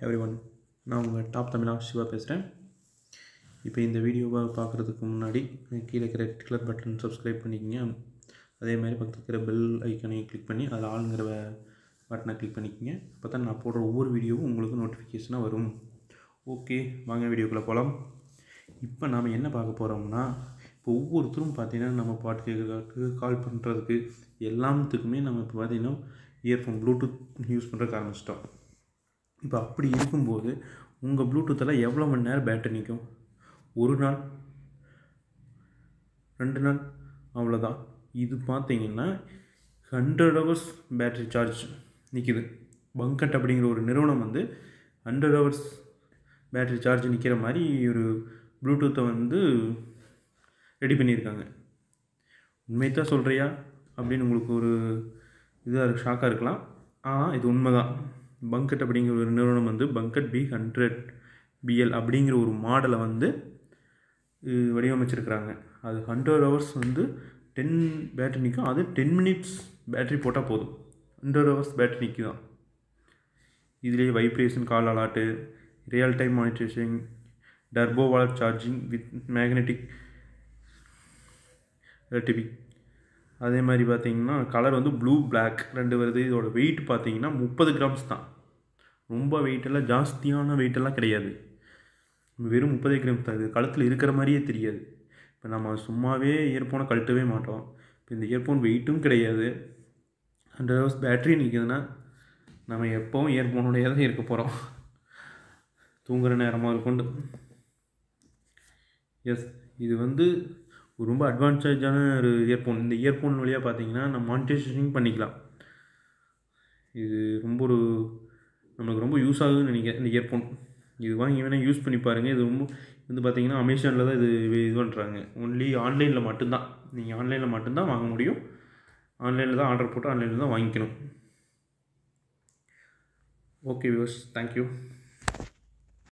every one நான் உங்கள் top தமிழா சிவா பேசுகிறேன் இப்போ இந்த வீடியோவை பார்க்குறதுக்கு முன்னாடி கீழே இருக்கிற ரெட் கலர் பட்டன் சப்ஸ்கிரைப் பண்ணிக்கங்க அதே மாதிரி பக்கத்தில் இருக்கிற பெல் ஐக்கனையும் கிளிக் பண்ணி அதில் ஆளுங்கிற பட்டனை கிளிக் பண்ணிக்கங்க அப்போ தான் நான் போடுற ஒவ்வொரு வீடியோவும் உங்களுக்கு நோட்டிஃபிகேஷனாக வரும் ஓகே வாங்க வீடியோக்குள்ளே போகலாம் இப்போ நாம் என்ன பார்க்க போகிறோம்னா இப்போ ஒவ்வொருத்தரும் பார்த்தீங்கன்னா நம்ம பாட்டு கேட்குறதுக்கு கால் பண்ணுறதுக்கு எல்லாத்துக்குமே நம்ம இப்போ பார்த்தீங்கன்னா இயர்ஃபோன் ப்ளூடூத் யூஸ் பண்ணுறதுக்கு ஆரம்பிச்சிட்டோம் இப்போ அப்படி இருக்கும்போது உங்கள் ப்ளூடூத்தில் எவ்வளோ மணி நேரம் பேட்டரி நிற்கும் ஒரு நாள் ரெண்டு நாள் அவ்வளோதான் இது பார்த்தீங்கன்னா ஹண்ட்ரட் ஹவர்ஸ் பேட்டரி சார்ஜ் நிற்கிது பங்கட் அப்படிங்கிற ஒரு நிறுவனம் வந்து ஹண்ட்ரட் ஹவர்ஸ் பேட்டரி சார்ஜ் நிற்கிற மாதிரி ஒரு ப்ளூடூத்தை வந்து ரெடி பண்ணியிருக்காங்க உண்மை தான் சொல்கிறியா அப்படின்னு உங்களுக்கு ஒரு இதாக ஷாக்காக இருக்கலாம் ஆனால் இது உண்மை தான் பங்கட் அப்படிங்கிற ஒரு நிறுவனம் வந்து பங்கட் பி ஹண்ட்ரட் பிஎல் அப்படிங்கிற ஒரு மாடலை வந்து அஹ், வடிவமைச்சிருக்கிறாங்க அது ஹண்ட்ரட் ஹவர்ஸ் வந்து டென் பேட்டரி நிற்கும் அது டென் மினிட்ஸ் பேட்டரி போட்டால் போதும் ஹண்ட்ரட் ஹவர்ஸ் பேட்டரி நிற்குதான் இதுலேயே vibration call alert real time monitoring turbo வாலர் சார்ஜிங் வித் மேக்னெட்டிக் ரெட்டிபி அதே மாதிரி பார்த்தீங்கன்னா கலர் வந்து ப்ளூ Black ரெண்டு வருது இதோட வெயிட் பார்த்தீங்கன்னா முப்பது கிராம்ஸ் தான் ரொம்ப weight எல்லாம் ஜாஸ்தியான weight எல்லாம் கிடையாது வெறும் முப்பது கிராம்ஸ் தான் இது கழுத்தில் இருக்கிற மாதிரியே தெரியாது இப்போ நம்ம சும்மாவே இயர்ஃபோனை கழட்டவே மாட்டோம் இப்போ இந்த இயர்ஃபோன் வெயிட்டும் கிடையாது ஹண்ட்ரட் ஹவர்ஸ் பேட்டரி நிற்குதுன்னா நம்ம எப்போவும் இயர்ஃபோனோடையே தான் இருக்க போகிறோம் தூங்குற நேரமாக இருக்கொண்டு எஸ் இது வந்து ஒரு ரொம்ப அட்வான்டேஜான ஒரு இயர்ஃபோன் இந்த இயர்ஃபோன் வழியாக பார்த்தீங்கன்னா நம்ம மானிட்டைசேஷன் பண்ணிக்கலாம் இது ரொம்ப ஒரு நம்மளுக்கு ரொம்ப யூஸ் ஆகுதுன்னு நினைக்கிறேன் இந்த இயர்ஃபோன் இது வாங்கி வேணால் யூஸ் பண்ணி பாருங்கள் இது ரொம்ப வந்து பார்த்தீங்கன்னா அமேசானில் தான் இது இது பண்ணுறாங்க ஒன்லி ஆன்லைனில் மட்டும்தான் நீங்கள் ஆன்லைனில் மட்டும்தான் வாங்க முடியும் ஆன்லைனில் தான் ஆர்டர் போட்டு ஆன்லைனில் தான் வாங்கிக்கணும் ஓகே வியூஸ் தேங்க்யூ